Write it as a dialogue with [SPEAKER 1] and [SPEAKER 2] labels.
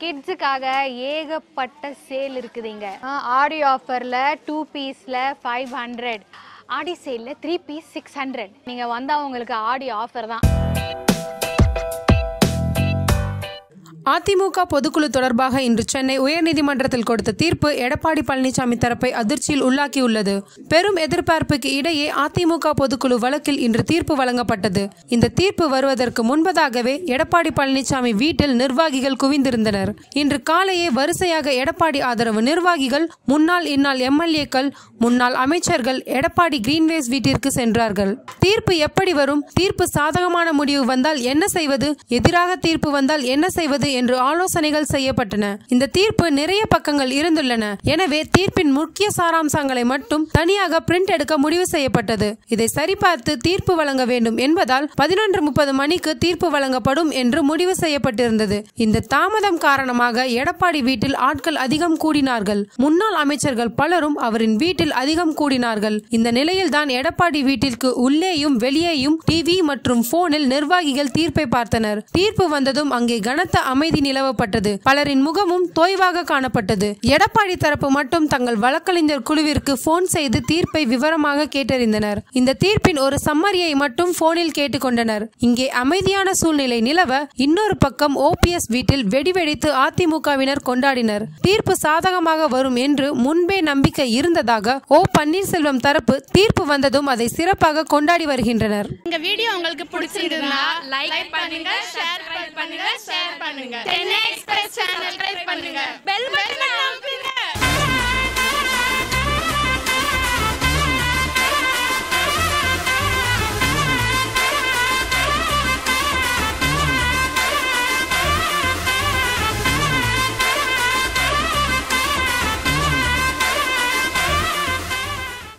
[SPEAKER 1] கிட்ஸுக்காக ஏகப்பட்ட சேல் இருக்குதுங்க ஆடி ஆஃபரில் டூ பீஸில் ஃபைவ் ஹண்ட்ரட் ஆடி சேலில் த்ரீ பீஸ் சிக்ஸ் ஹண்ட்ரட் நீங்கள் வந்தால் உங்களுக்கு ஆடி ஆஃபர் தான்
[SPEAKER 2] அதிமுக பொதுக்குழு தொடர்பாக இன்று சென்னை உயர்நீதிமன்றத்தில் கொடுத்த தீர்ப்பு எடப்பாடி பழனிசாமி தரப்பை அதிர்ச்சியில் உள்ளாக்கியுள்ளது பெரும் எதிர்பார்ப்புக்கு இடையே அதிமுக பொதுக்குழு வழக்கில் இன்று தீர்ப்பு வழங்கப்பட்டது இந்த தீர்ப்பு வருவதற்கு முன்பதாகவே எடப்பாடி பழனிசாமி வீட்டில் நிர்வாகிகள் குவிந்திருந்தனர் இன்று காலையே வரிசையாக எடப்பாடி ஆதரவு நிர்வாகிகள் முன்னாள் இந்நாள் எம்எல்ஏக்கள் முன்னாள் அமைச்சர்கள் எடப்பாடி கிரீன்வேஸ் வீட்டிற்கு சென்றார்கள் தீர்ப்பு எப்படி வரும் தீர்ப்பு சாதகமான முடிவு வந்தால் என்ன செய்வது எதிராக தீர்ப்பு வந்தால் என்ன செய்வது என்று ஆலோசனைகள் செய்யப்பட்டன இந்த தீர்ப்பு நிறைய பக்கங்கள் இருந்துள்ளன எனவே தீர்ப்பின் முக்கிய சாராம்சங்களை மட்டும் தனியாக பிரிண்ட் எடுக்க முடிவு செய்யப்பட்டது இதை சரிபார்த்து தீர்ப்பு வழங்க வேண்டும் என்பதால் பதினொன்று முப்பது மணிக்கு தீர்ப்பு வழங்கப்படும் என்று முடிவு செய்யப்பட்டிருந்தது இந்த தாமதம் காரணமாக எடப்பாடி வீட்டில் ஆட்கள் அதிகம் கூடினார்கள் முன்னாள் அமைச்சர்கள் பலரும் அவரின் வீட்டில் அதிகம் கூடினார்கள் இந்த நிலையில்தான் எடப்பாடி வீட்டிற்கு உள்ளேயும் வெளியேயும் டிவி மற்றும் போனில் நிர்வாகிகள் தீர்ப்பை பார்த்தனர் தீர்ப்பு வந்ததும் அங்கே கனத்த அமைதி நிலவப்பட்டது பலரின் முகமும் தோய்வாக காணப்பட்டது எடப்பாடி தரப்பு மட்டும் தங்கள் வழக்கறிஞர் குழுவிற்கு போன் செய்து தீர்ப்பை விவரமாக கேட்டறிந்தனர் இந்த தீர்ப்பின் ஒரு சம்மரியை மட்டும் போனில் கேட்டுக்கொண்டனர் இங்கே அமைதியான சூழ்நிலை நிலவ இன்னொரு பக்கம் ஓபிஎஸ் வீட்டில் வெடி வெடித்து அதிமுகவினர் கொண்டாடினர் தீர்ப்பு சாதகமாக வரும் என்று முன்பே நம்பிக்கை இருந்ததாக ஓ பன்னீர்செல்வம் தரப்பு தீர்ப்பு வந்ததும் அதை சிறப்பாக கொண்டாடி வருகின்றனர்
[SPEAKER 3] இந்த வீடியோ உங்களுக்கு பிடிச்சிருந்தா லைக் பண்ணுங்க ஷேர் பண்ணுங்க ஷேர் பண்ணுங்க சென்னை எக்ஸ்பிரஸ்